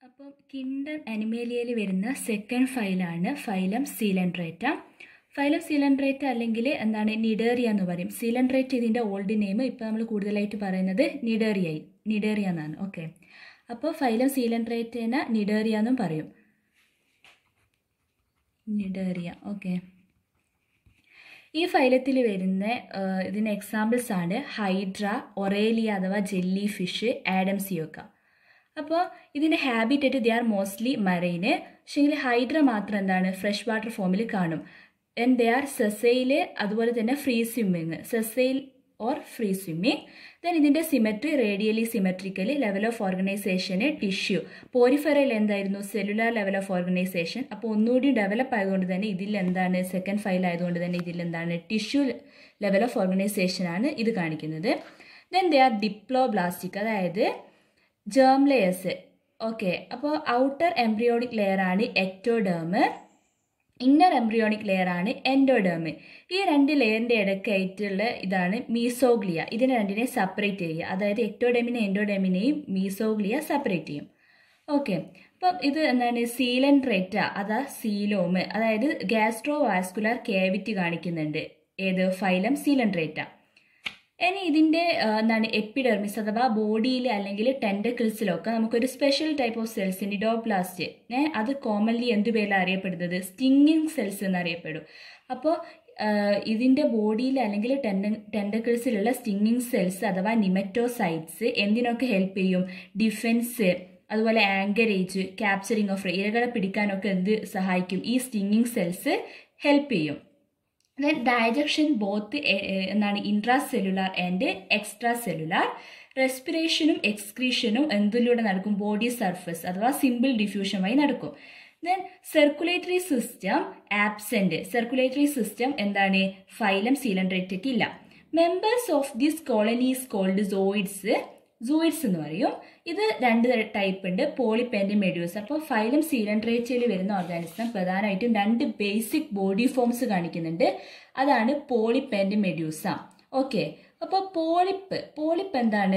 അപ്പം കിൻഡർ അനിമേലിയയിൽ വരുന്ന സെക്കൻഡ് ഫൈലാണ് ഫൈലം സീലൻഡ്രേറ്റ ഫൈലം സീലൻഡ്രേറ്റ അല്ലെങ്കിൽ എന്താണ് നിഡേറിയ എന്ന് പറയും സീലൻഡ്രേറ്റ് ഇതിൻ്റെ ഓൾഡ് നെയിം ഇപ്പോൾ നമ്മൾ കൂടുതലായിട്ട് പറയുന്നത് നിഡേറിയ നിഡേറിയ എന്നാണ് ഓക്കെ അപ്പോൾ ഫൈലം സീലൻഡ്രേറ്റേനെ നിഡേറിയ എന്നും പറയും നിഡേറിയ ഓക്കെ ഈ ഫൈലത്തിൽ വരുന്ന ഇതിന് എക്സാമ്പിൾസ് ആണ് ഹൈഡ്ര ഒറേലിയ അഥവാ ജെല്ലി ഫിഷ് ആഡംസിയൊക്കെ അപ്പോൾ ഇതിൻ്റെ habitat they are mostly marine പക്ഷേങ്കിൽ ഹൈഡ്ര മാത്രം എന്താണ് ഫ്രഷ് വാട്ടർ ഫോമിൽ കാണും ആൻഡ് ദേ ആർ സെസൈൽ അതുപോലെ തന്നെ free swimming sessile or free swimming then ഇതിൻ്റെ symmetry radially symmetrically level of organisation tissue പോരിഫെറയിൽ എന്തായിരുന്നു സെല്ലുലാർ ലെവൽ ഓഫ് ഓർഗനൈസേഷൻ അപ്പോൾ ഒന്നുകൂടി ഡെവലപ്പ് ആയതുകൊണ്ട് തന്നെ ഇതിൽ എന്താണ് സെക്കൻഡ് ഫയൽ ആയതുകൊണ്ട് തന്നെ ഇതിൽ എന്താണ് ടിഷ്യൂ ലെവൽ ഓഫ് ഓർഗനൈസേഷൻ ആണ് ഇത് കാണിക്കുന്നത് ദെൻ ദേ ആർ ഡിപ്ലോബ്ലാസ്റ്റിക് അതായത് ജേം ലെയേഴ്സ് ഓക്കെ അപ്പോൾ ഔട്ടർ എംബ്രിയോണിക് ലെയർ ആണ് എക്ടോഡേം ഇന്നർ എംബ്രിയോണിക് ലെയർ ആണ് എൻഡോഡേം ഈ രണ്ട് ലെയറിൻ്റെ ഇടയ്ക്കായിട്ടുള്ള ഇതാണ് മീസോഗ്ലിയ ഇതിനെ രണ്ടിനെ സെപ്പറേറ്റ് ചെയ്യുക അതായത് എക്ടോഡെമിനെയും എൻഡോഡെമിനെയും മീസോഗ്ലിയ സെപ്പറേറ്റ് ചെയ്യും ഓക്കെ അപ്പം ഇത് എന്താണ് സീലൻട്രേറ്റ അതാ സീലോമ് അതായത് ഗ്യാസ്ട്രോ വാസ്കുലാർ കേവിറ്റി കാണിക്കുന്നുണ്ട് ഏത് ഫൈലം സീലൻട്രേറ്റ ഇനി ഇതിൻ്റെ എന്താണ് എപ്പിഡെർമിസ് അഥവാ ബോഡിയിൽ അല്ലെങ്കിൽ ടെൻഡക്കിൾസിലൊക്കെ നമുക്കൊരു special type of cells cnidoblast അത് കോമൺലി എന്ത് പേരിലാണ് അറിയപ്പെടുന്നത് സ്റ്റിങ്ങിങ് സെൽസ് എന്നറിയപ്പെടും അപ്പോൾ ഇതിൻ്റെ ബോഡിയിൽ അല്ലെങ്കിൽ ടെൻഡ ടെൻഡക്കിൾസിലുള്ള സ്റ്റിങ്ങിങ് സെൽസ് അഥവാ നിമറ്റോസൈറ്റ്സ് എന്തിനൊക്കെ ഹെൽപ്പ് ചെയ്യും ഡിഫെൻസ് അതുപോലെ ആങ്കറേജ് ക്യാപ്ചറിങ് ഓഫ് ഇരകളെ പിടിക്കാനൊക്കെ എന്ത് സഹായിക്കും ഈ സ്റ്റിങ്ങിങ് സെൽസ് ഹെൽപ്പ് ചെയ്യും ദെൻ ഡയജക്ഷൻ ബോത്ത് എന്താണ് intra cellular and extra cellular റെസ്പിറേഷനും എക്സ്ക്രീഷനും എന്തിലൂടെ നടക്കും ബോഡി സർഫസ് അഥവാ സിമ്പിൾ ഡിഫ്യൂഷൻ വഴി നടക്കും then circulatory system absent circulatory system എന്താണ് ഫൈലം സീലൻഡ്രേറ്റയ്ക്ക് ഇല്ല members of this colonies called zooids zooids എന്ന് പറയും ഇത് രണ്ട് ടൈപ്പ് ഉണ്ട് പോളിപ്പെൻഡ് മെഡ്യൂസ് അപ്പോൾ ഫൈലം സീലൻഡ്രേച്ചയിൽ വരുന്ന ഓർഗാനിസം പ്രധാനമായിട്ടും രണ്ട് ബേസിക് ബോഡി ഫോംസ് കാണിക്കുന്നുണ്ട് അതാണ് പോളിപ്പെൻഡ് മെഡ്യൂസ ഓക്കെ അപ്പോൾ പോളിപ്പ് പോളിപ്പ് എന്താണ്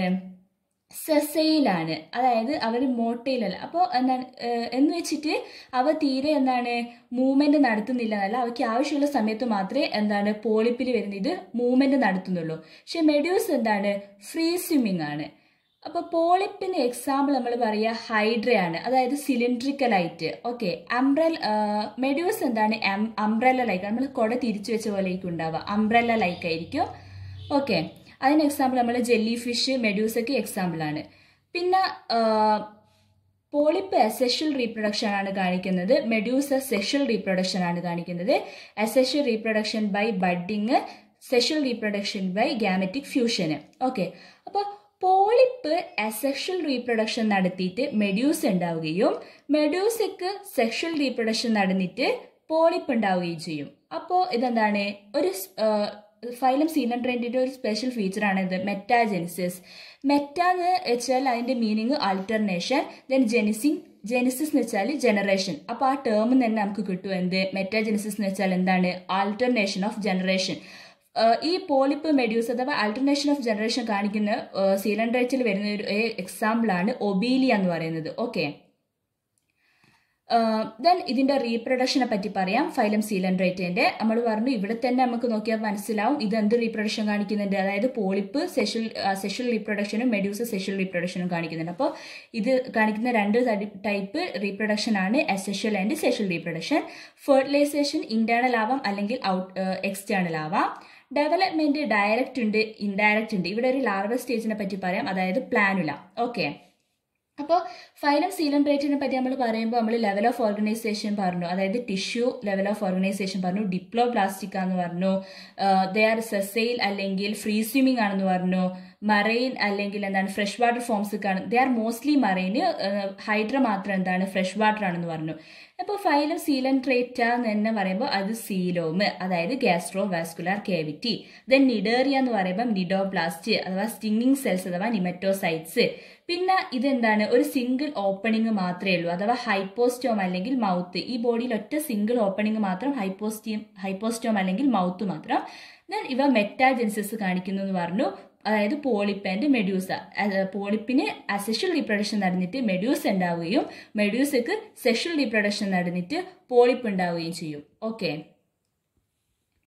സെസയിലാണ് അതായത് അവർ മോട്ടയിലല്ല അപ്പോൾ എന്താണ് എന്ന് വെച്ചിട്ട് അവ തീരെ എന്താണ് മൂവ്മെന്റ് നടത്തുന്നില്ല എന്നല്ല അവയ്ക്ക് ആവശ്യമുള്ള സമയത്ത് മാത്രമേ എന്താണ് പോളിപ്പിൽ വരുന്ന ഇത് മൂവ്മെന്റ് നടത്തുന്നുള്ളൂ പക്ഷെ മെഡ്യൂസ് എന്താണ് ഫ്രീ സ്വിമ്മിങ് ആണ് അപ്പോൾ പോളിപ്പിന് എക്സാമ്പിൾ നമ്മൾ പറയുക ഹൈഡ്രയാണ് അതായത് സിലിണ്ട്രിക്കലായിട്ട് ഓക്കെ അംബ്രൽ മെഡ്യൂസ് എന്താണ് അംബ്രല്ല ലൈക്ക് നമ്മൾ കുട തിരിച്ചു വെച്ച പോലെയൊക്കെ ഉണ്ടാവുക അംബ്രല്ല ലൈക്ക് ആയിരിക്കും ഓക്കെ അതിന് എക്സാമ്പിൾ നമ്മൾ ജെല്ലി ഫിഷ് മെഡ്യൂസൊക്കെ എക്സാമ്പിൾ ആണ് പിന്നെ പോളിപ്പ് അസെഷ്യൽ റീപ്രൊഡക്ഷൻ ആണ് കാണിക്കുന്നത് മെഡ്യൂസ സെഷ്യൽ റീപ്രൊഡക്ഷൻ ആണ് കാണിക്കുന്നത് asexual reproduction by budding sexual reproduction by gametic ഫ്യൂഷന് ഓക്കെ അപ്പോൾ പോളിപ്പ് അസെക്ഷൽ റീപ്രൊഡക്ഷൻ നടത്തിയിട്ട് മെഡ്യൂസ് ഉണ്ടാവുകയും മെഡ്യൂസയ്ക്ക് സെക്ഷൽ റീപ്രൊഡക്ഷൻ നടന്നിട്ട് പോളിപ്പ് ഉണ്ടാവുകയും ചെയ്യും അപ്പോൾ ഇതെന്താണ് ഒരു ഫൈലം സീലൻഡ്രേറ്റിൻ്റെ ഒരു സ്പെഷ്യൽ ഫീച്ചറാണ് ഇത് മെറ്റാജെനിസിസ് മെറ്റ എന്ന് വെച്ചാൽ അതിൻ്റെ meaning alternation then genesis genesis എന്ന് വെച്ചാൽ ജനറേഷൻ അപ്പോൾ ആ ടേം തന്നെ നമുക്ക് കിട്ടും എന്ത് മെറ്റാജെനിസിസ് എന്ന് വെച്ചാൽ എന്താണ് ആൾട്ടർനേഷൻ ഓഫ് ജനറേഷൻ ഈ പോളിപ്പ് മെഡ്യൂസ് അഥവാ ആൾട്ടർനേഷൻ ഓഫ് ജനറേഷൻ കാണിക്കുന്ന സീലൻഡ്രേറ്റിൽ വരുന്ന ഒരു എക്സാമ്പിൾ ആണ് ഒബീലിയ എന്ന് പറയുന്നത് ഓക്കെ ദെൻ ഇതിന്റെ റീപ്രൊഡക്ഷനെ പറ്റി പറയാം ഫൈലം സീലൻഡ്രേറ്റിന്റെ നമ്മൾ പറഞ്ഞു ഇവിടെ തന്നെ നമുക്ക് നോക്കിയാൽ മനസ്സിലാവും ഇത് എന്ത് റീപ്രൊഡക്ഷൻ കാണിക്കുന്നുണ്ട് അതായത് പോളിപ്പ് സെഷ്യൽ സെഷ്യൽ റീപ്രൊഡക്ഷനും മെഡ്യൂസ് സെഷ്യൽ റീപ്രൊഡക്ഷനും കാണിക്കുന്നുണ്ട് അപ്പോൾ ഇത് കാണിക്കുന്ന രണ്ട് ടൈപ്പ് റീപ്രൊഡക്ഷൻ ആണ് asexual and sexual reproduction fertilization internal ആവാം അല്ലെങ്കിൽ ഔട്ട് എക്സ്റ്റേണൽ ആവാം ഡെവലപ്മെന്റ് ഡയറക്റ്റ് ഉണ്ട് ഇൻഡയറക്റ്റ് ഉണ്ട് ഇവിടെ ഒരു ലാർവൽ സ്റ്റേജിനെ പറ്റി പറയാം അതായത് പ്ലാനുല ഓക്കെ അപ്പോൾ ഫൈലം സീലൻഡ്രേറ്റിനെ പറ്റി നമ്മൾ പറയുമ്പോൾ നമ്മൾ ലെവൽ ഓഫ് ഓർഗനൈസേഷൻ പറഞ്ഞു അതായത് ടിഷ്യൂ ലെവൽ ഓഫ് ഓർഗനൈസേഷൻ പറഞ്ഞു ഡിപ്ലോ പ്ലാസ്റ്റിക് ആണെന്ന് പറഞ്ഞു ദേ ആർ സെസൈൽ അല്ലെങ്കിൽ ഫ്രീ സ്വിമ്മിംഗ് ആണെന്ന് പറഞ്ഞു മറൈൻ അല്ലെങ്കിൽ എന്താണ് ഫ്രഷ് വാട്ടർ ഫോംസ് കാണും they are mostly marine hydra മാത്രം എന്താണ് ഫ്രഷ് വാട്ടർ ആണെന്ന് പറഞ്ഞു അപ്പോൾ ഫൈലം സീലൻട്രേറ്റ എന്ന് തന്നെ പറയുമ്പോൾ അത് സീലോമ് അതായത് gastro vascular cavity then cnidaria എന്ന് പറയുമ്പോൾ നിഡോപ്ലാസ്റ്റ് അഥവാ സ്റ്റിങ്ങിങ് സെൽസ് അഥവാ നിമറ്റോസൈറ്റ്സ് പിന്നെ ഇതെന്താണ് ഒരു സിംഗിൾ ഓപ്പണിംഗ് മാത്രമേ ഉള്ളൂ അഥവാ ഹൈപ്പോസ്റ്റോം അല്ലെങ്കിൽ മൗത്ത് ഈ ബോഡിയിൽ ഒറ്റ സിംഗിൾ ഓപ്പണിംഗ് മാത്രം ഹൈപ്പോസ്റ്റീം ഹൈപ്പോസ്റ്റോം അല്ലെങ്കിൽ മൗത്ത് മാത്രം ദെൻ ഇവ മെറ്റാജെൻസിസ് കാണിക്കുന്നു എന്ന് പറഞ്ഞു അതായത് പോളിപ്പ് ആൻഡ് മെഡ്യൂസ പോളിപ്പിന് അസെഷ്യൽ റീപ്രൊഡക്ഷൻ നടന്നിട്ട് മെഡ്യൂസ ഉണ്ടാവുകയും മെഡ്യൂസക്ക് സെഷ്യൽ റീപ്രൊഡക്ഷൻ നടന്നിട്ട് പോളിപ്പ് ഉണ്ടാവുകയും ചെയ്യും ഓക്കെ